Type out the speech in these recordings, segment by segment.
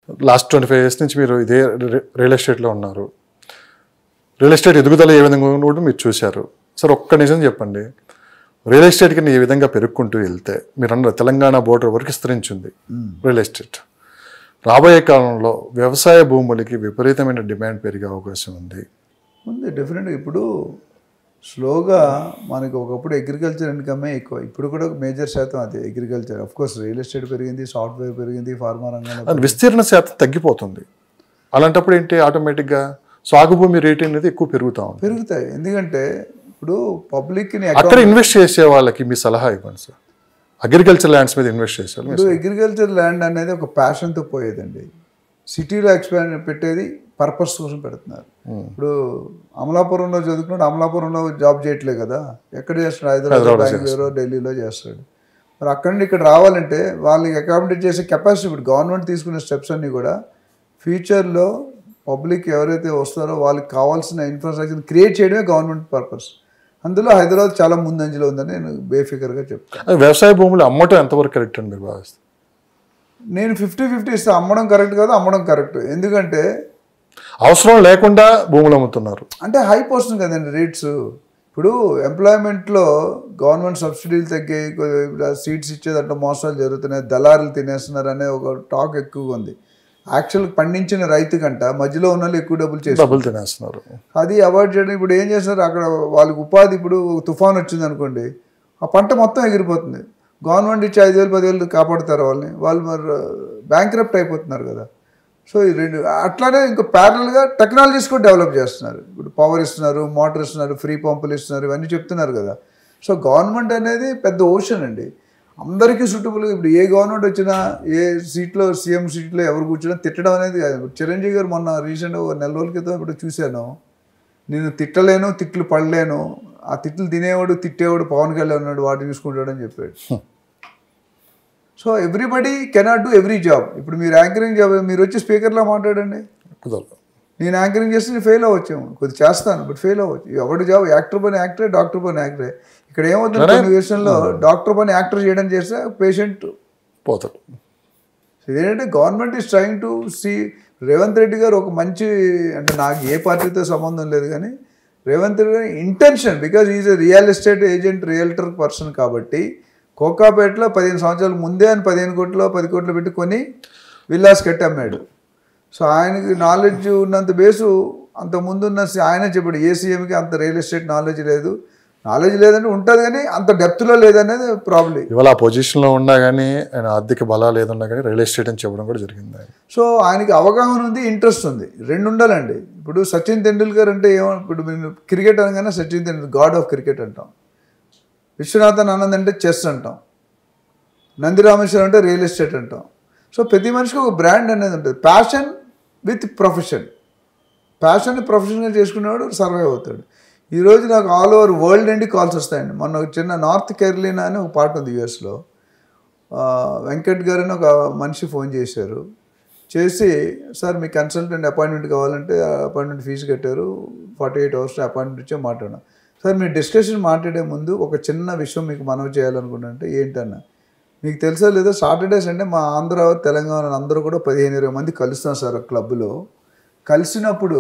Last twenty five years నుంచి మీరు ఇదే రి- రియల్ ఎస్టేట్లో ఉన్నారు రియల్ ఎస్టేట్ ఎదుగుదల ఏ విధంగా ఉందో కూడా మీరు చూశారు సార్ ఒక్క నిజం చెప్పండి రియల్ ఎస్టేట్ కింద ఏ విధంగా పెరుక్కుంటూ వెళ్తే మీరు అన్నారు తెలంగాణ బోర్డర్ వరకు విస్తరించింది రియల్ ఎస్టేట్ రాబోయే కాలంలో వ్యవసాయ భూములకి విపరీతమైన డిమాండ్ పెరిగే అవకాశం ఉంది ఉంది డెఫినెట్గా ఇప్పుడు స్లోగా మనకి ఒకప్పుడు అగ్రికల్చర్ ఇన్కమే ఎక్కువ ఇప్పుడు కూడా మేజర్ శాతం అదే agriculture of course real estate పెరిగింది సాఫ్ట్వేర్ పెరిగింది ఫార్మా రంగంలో అది విస్తీర్ణ శాతం తగ్గిపోతుంది అలాంటప్పుడు ఏంటి ఆటోమేటిక్గా సాగు భూమి రేట్ అనేది ఎక్కువ పెరుగుతూ ఉంది పెరుగుతాయి ఎందుకంటే ఇప్పుడు పబ్లిక్ని అక్కడ ఇన్వెస్ట్ చేసే వాళ్ళకి మీ సలహా ఇవ్వండి సార్ అగ్రికల్చర్ ల్యాండ్స్ మీద ఇన్వెస్ట్ చేశారు ఇప్పుడు అగ్రికల్చర్ ల్యాండ్ అనేది ఒక ప్యాషన్తో పోయేదండి సిటీలో ఎక్స్పాండ్ పెట్టేది పర్పస్ కోసం పెడుతున్నారు ఇప్పుడు అమలాపురంలో చదువుకున్నాడు అమలాపురంలో జాబ్ చేయట్లే కదా ఎక్కడ చేస్తాడు హైదరాబాద్ బెంగళూరు ఢిల్లీలో చేస్తాడు మరి అక్కడి నుండి ఇక్కడ రావాలంటే వాళ్ళకి అకామిడేట్ చేసే కెపాసిటీ ఇప్పుడు గవర్నమెంట్ తీసుకునే స్టెప్స్ అన్నీ కూడా ఫ్యూచర్లో పబ్లిక్ ఎవరైతే వస్తారో వాళ్ళకి కావాల్సిన ఇన్ఫ్రాస్ట్రక్చర్ క్రియేట్ చేయడమే గవర్నమెంట్ పర్పస్ అందులో హైదరాబాద్ చాలా ముందంజలో ఉందని నేను బేఫికర్గా చెప్తాను అది వ్యవసాయ భూములు అమ్మటం ఎంతవరకు కరెక్ట్ అని మీరు భావిస్తారు నేను ఫిఫ్టీ ఫిఫ్టీ ఇస్తే అమ్మడం కరెక్ట్ కాదు అమ్మడం కరెక్ట్ ఎందుకంటే అవసరం లేకుండా భూములు అమ్ముతున్నారు అంటే హై పోస్ట్ కదండి రేట్స్ ఇప్పుడు ఎంప్లాయ్మెంట్లో గవర్నమెంట్ సబ్సిడీలు తగ్గాయి సీట్స్ ఇచ్చేదంటే మోసాలు జరుగుతున్నాయి దళారులు తినేస్తున్నారు అనే ఒక టాక్ ఎక్కువగా ఉంది యాక్చువల్ పండించిన రైతు కంట మధ్యలో ఉన్న వాళ్ళు ఎక్కువ డబ్బులు చేస్తారు డబ్బులు తినేస్తున్నారు అది అవాయిడ్ చేయడం ఇప్పుడు ఏం చేస్తారు అక్కడ వాళ్ళకి ఉపాధి ఇప్పుడు తుఫాన్ వచ్చింది అనుకోండి ఆ పంట మొత్తం ఎగిరిపోతుంది గవర్నమెంట్ ఇచ్చి ఐదు వేలు పదివేలు కాపాడుతారు వాళ్ళని వాళ్ళు మరి బ్యాంక్రప్ట్ అయిపోతున్నారు కదా సో ఈ రెండు అట్లానే ఇంకా ప్యారల్గా టెక్నాలజీస్ కూడా డెవలప్ చేస్తున్నారు ఇప్పుడు పవర్ ఇస్తున్నారు మోటార్ ఇస్తున్నారు ఫ్రీ పంపులు ఇస్తున్నారు ఇవన్నీ చెప్తున్నారు కదా సో గవర్నమెంట్ అనేది పెద్ద ఓషన్ అండి అందరికీ సూటబుల్ ఇప్పుడు ఏ గవర్నమెంట్ వచ్చినా ఏ సీట్లో సీఎం సీట్లో ఎవరు కూర్చున్నా తిట్టడం అనేది కాదు. ఇప్పుడు చిరంజీవి గారు మొన్న రీసెంట్ ఒక నెల రోజుల క్రితం ఇప్పుడు చూశాను నేను తిట్టలేను తిట్లు పడలేను ఆ తిట్లు తినేవాడు తిట్టేవాడు పవన్ కళ్యాణ్ ఉన్నాడు వాటి చూసుకుంటాడని చెప్పాడు so everybody cannot do every job ఇప్పుడు మీరు యాంకరింగ్ జాబ్ మీరు వచ్చి స్పీకర్లో మాట్లాడండి కుదరదు నేను యాంకరింగ్ చేస్తే నేను ఫెయిల్ అవ్వచ్చేమో కొద్ది చేస్తాను బట్ ఫెయిల్ అవ్వచ్చు ఎవరి జాబ్ యాక్టర్ పని యాక్టరే డాక్టర్ పని యాక్టరే ఇక్కడ ఏమవుతుంది కొన్ని విషయంలో డాక్టర్ పని యాక్టర్ చేయడం చేస్తే పేషెంట్ పోతాడు ఇదేంటంటే government is trying to see Revanth Reddy garu ఒక మంచి అంటే నాకు ఏ పార్టీతో సంబంధం లేదు కానీ రేవంత్ రెడ్డి గారి intention because is a real estate agent realtor person కాబట్టి కోకాపేటలో పదిహేను సంవత్సరాల ముందే ఆయన పదిహేను కోట్లు పది కోట్లు పెట్టి కొని విల్లాస్ కట్టి అమ్మాడు సో ఆయనకి నాలెడ్జ్ ఉన్నంత బేసు అంత ముందున్న సి- ఆయన చెప్పాడు ఏ సీఎంకి అంత రియల్ ఎస్టేట్ నాలెడ్జ్ లేదు నాలెడ్జ్ లేదంటే ఉంటుంది కానీ అంత డెప్త్లో లేదనేది ప్రాబ్లం ఇవాళ ఆ పొజిషన్లో ఉన్నా కానీ ఆయన ఆర్థిక బలాలు ఏదన్నా కానీ రియల్ ఎస్టేట్ అని చెప్పడం కూడా జరిగింది ఆయన సో ఆయనకి అవగాహన ఉంది ఇంట్రెస్ట్ ఉంది రెండు ఉండాలండి ఇప్పుడు సచిన్ తెండూల్కర్ అంటే ఏమో ఇప్పుడు మేము క్రికెట్ అనగానే Sachin Tendulkar god of cricket అంటాం విశ్వనాథన్ ఆనంద్ అంటే చెస్ అంటాం నంది రామేశ్వరం అంటే రియల్ ఎస్టేట్ అంటాం సో ప్రతి మనిషికి ఒక బ్రాండ్ అనేది ఉంటుంది ప్యాషన్ విత్ ప్రొఫెషన్ ప్యాషన్ ప్రొఫెషన్గా చేసుకునేవాడు సర్వైవ్ అవుతాడు ఈరోజు నాకు ఆల్ ఓవర్ వరల్డ్ నుండి కాల్స్ వస్తాయండి మొన్న ఒక చిన్న నార్త్ కెరలీనా అని ఒక పార్ట్ ఉంది యూఎస్లో ఆ, వెంకట్ గారు అని ఒక మనిషి ఫోన్ చేశారు చేసి సార్ మీ కన్సల్టెంట్ అపాయింట్మెంట్ కావాలంటే అపాయింట్మెంట్ ఫీజు కట్టారు ఫార్టీ ఎయిట్ అవర్స్ అపాయింట్మెంట్ ఇచ్చే మాట్లాడాం సార్ మీరు డిస్కషన్ మాట్లాడే ముందు ఒక చిన్న విషయం మీకు మనవి చేయాలనుకుంటే ఏంటన్నా మీకు తెలుసా లేదో సాటర్డే సండే మా ఆంధ్ర తెలంగాణ అందరూ కూడా పదిహేను ఇరవై మంది కలుస్తాం సార్ ఆ క్లబ్లో కలిసినప్పుడు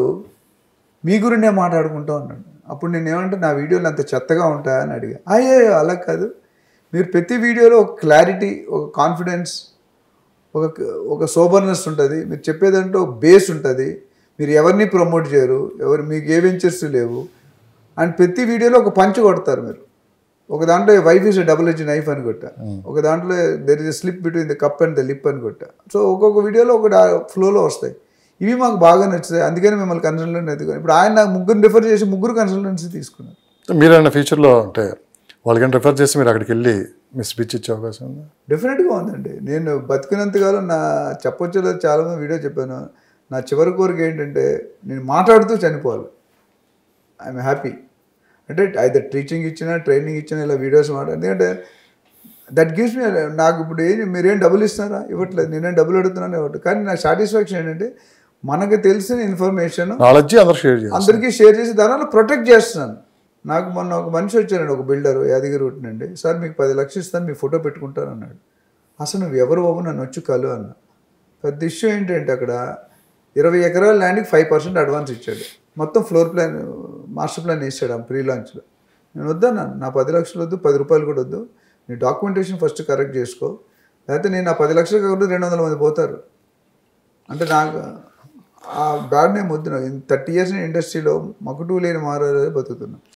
మీ గురించి నేను మాట్లాడుకుంటా ఉన్నాను అప్పుడు నేను ఏమంటే నా వీడియోలు అంత చెత్తగా ఉంటాయని అడిగా అయ్యో అలా కాదు మీరు ప్రతి వీడియోలో ఒక క్లారిటీ ఒక కాన్ఫిడెన్స్ ఒక ఒక సోబర్నెస్ ఉంటుంది మీరు చెప్పేదంటే ఒక బేస్ ఉంటుంది మీరు ఎవరిని ప్రమోట్ చేయరు ఎవరు మీకు ఏ వెంచర్స్ లేవు అండ్ ప్రతి వీడియోలో ఒక పంచ్ కొడతారు మీరు ఒక దాంట్లో wife is double H knife అని కొట్టా ఒక దాంట్లో there is slip between the cup and the lip అని కొట్టా సో ఒక్కొక్క వీడియోలో ఒక ఫ్లోలో వస్తాయి ఇవి మాకు బాగా నచ్చుతాయి అందుకని మిమ్మల్ని కన్సల్టెంట్ ఎదుగుతాను ఇప్పుడు ఆయన నాకు ముగ్గురు రిఫర్ చేసి ముగ్గురు కన్సల్టెన్సీ తీసుకున్నారు మీరైనా ఫ్యూచర్లో అంటే వాళ్ళకైనా రిఫర్ చేసి మీరు అక్కడికి వెళ్ళి మీ స్పీచ్ ఇచ్చే అవకాశం ఉందా డెఫినెట్గా ఉందండి నేను బతికినంతకాలం నా చెప్పొచ్చు లేదు చాలామంది వీడియో చెప్పాను నా చివరి కోరిక ఏంటంటే నేను మాట్లాడుతూ చనిపోవాలి ఐఎమ్ హ్యాపీ అంటే ఐదర్ టీచింగ్ ఇచ్చినా ట్రైనింగ్ ఇచ్చినా ఇలా వీడియోస్ మాట్లాడు ఎందుకంటే దట్ గివ్స్ మీ నాకు ఇప్పుడు ఏం మీరేం డబ్బులు ఇస్తున్నారా ఇవ్వట్లేదు నేనేం డబ్బులు అడుగుతున్నాను ఇవ్వట్లేదు కానీ నా సాటిస్ఫాక్షన్ ఏంటంటే మనకు తెలిసిన ఇన్ఫర్మేషన్ నాలెడ్జ్ అందరూ షేర్ చేస్తారు అందరికీ షేర్ చేసి దానివల్ల ప్రొటెక్ట్ చేస్తున్నాను నాకు మొన్న ఒక మనిషి వచ్చానండి ఒక బిల్డర్ యాదగిరి రూట్ నుండి సార్ మీకు పది లక్షలు ఇస్తాను మీ ఫోటో పెట్టుకుంటాను అన్నాడు అసలు నువ్వు ఎవరు బాబు నన్ను వచ్చి కలు అన్న పెద్ద ఇష్యూ ఏంటంటే అక్కడ ఇరవై ఎకరాల ల్యాండ్కి ఫైవ్ పర్సెంట్ అడ్వాన్స్ ఇచ్చాడు మొత్తం ఫ్లోర్ ప్లాన్ మాస్టర్ ప్లాన్ వేసాడు ఆ ప్రీ లాంచ్లో నేను వద్దన్నాను నా పది లక్షలు వద్దు పది రూపాయలు కూడా వద్దు నీ డాక్యుమెంటేషన్ ఫస్ట్ కరెక్ట్ చేసుకో లేకపోతే నేను ఆ పది లక్షలు కాకుండా రెండు వందల మంది పోతారు అంటే నాకు ఆ బ్యాడ్ నేమ్ వద్దు నాకు థర్టీ ఇయర్స్ ఇండస్ట్రీలో మకుటూ లేని మారే బతుకుతున్నా